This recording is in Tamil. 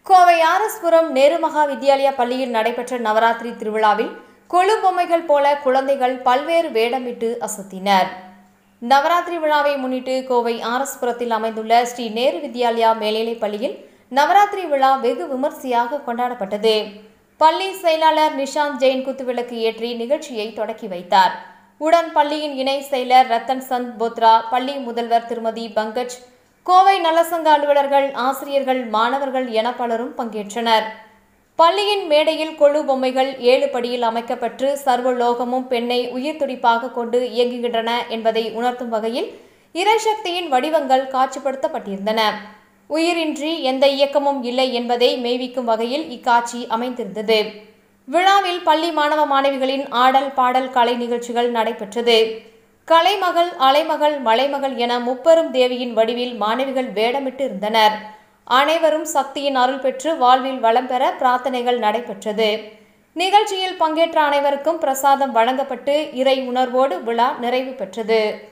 கோவை ஆர்எஸ்புரம் நேரு மகா வித்யாலயா பள்ளியில் நடைபெற்ற நவராத்திரி திருவிழாவில் கொழு பொம்மைகள் போல குழந்தைகள் பல்வேறு வேடமிட்டு அசத்தினர் நவராத்திரி விழாவை முன்னிட்டு கோவை ஆர்எஸ்புரத்தில் அமைந்துள்ள ஸ்ரீ நேரு வித்யாலயா மேல்நிலைப் பள்ளியில் நவராத்திரி விழா வெகு விமர்சையாக கொண்டாடப்பட்டது பள்ளி செயலாளர் நிஷாந்த் ஜெயின் குத்துவிளக்கு ஏற்றி நிகழ்ச்சியை தொடக்கி வைத்தார் உடன் பள்ளியின் இணை செயலர் ரத்தன் சந்த் போத்ரா பள்ளி முதல்வர் திருமதி பங்கஜ் கோவை நலசங்க அலுவலர்கள் ஆசிரியர்கள் மாணவர்கள் என பலரும் பங்கேற்றனர் பள்ளியின் மேடையில் கொழு பொம்மைகள் ஏழு படியில் அமைக்கப்பட்டு சர்வலோகமும் பெண்ணை உயிர் துடிப்பாக கொண்டு இயங்குகின்றன என்பதை உணர்த்தும் வகையில் இறைசக்தியின் வடிவங்கள் காட்சிப்படுத்தப்பட்டிருந்தன உயிரின்றி எந்த இயக்கமும் இல்லை என்பதை மெய்விக்கும் வகையில் இக்காட்சி அமைந்திருந்தது விழாவில் பள்ளி மாணவ மாணவிகளின் ஆடல் பாடல் கலை நிகழ்ச்சிகள் நடைபெற்றது கலைமகள் அலைமகள் மலைமகள் என முப்பெரும் தேவியின் வடிவில் மாணவிகள் வேடமிட்டு இருந்தனர் அனைவரும் சக்தியின் அருள் பெற்று வாழ்வில் வளம் பெற பிரார்த்தனைகள் நடைபெற்றது நிகழ்ச்சியில் பங்கேற்ற அனைவருக்கும் பிரசாதம் வழங்கப்பட்டு இறை உணர்வோடு விழா நிறைவு பெற்றது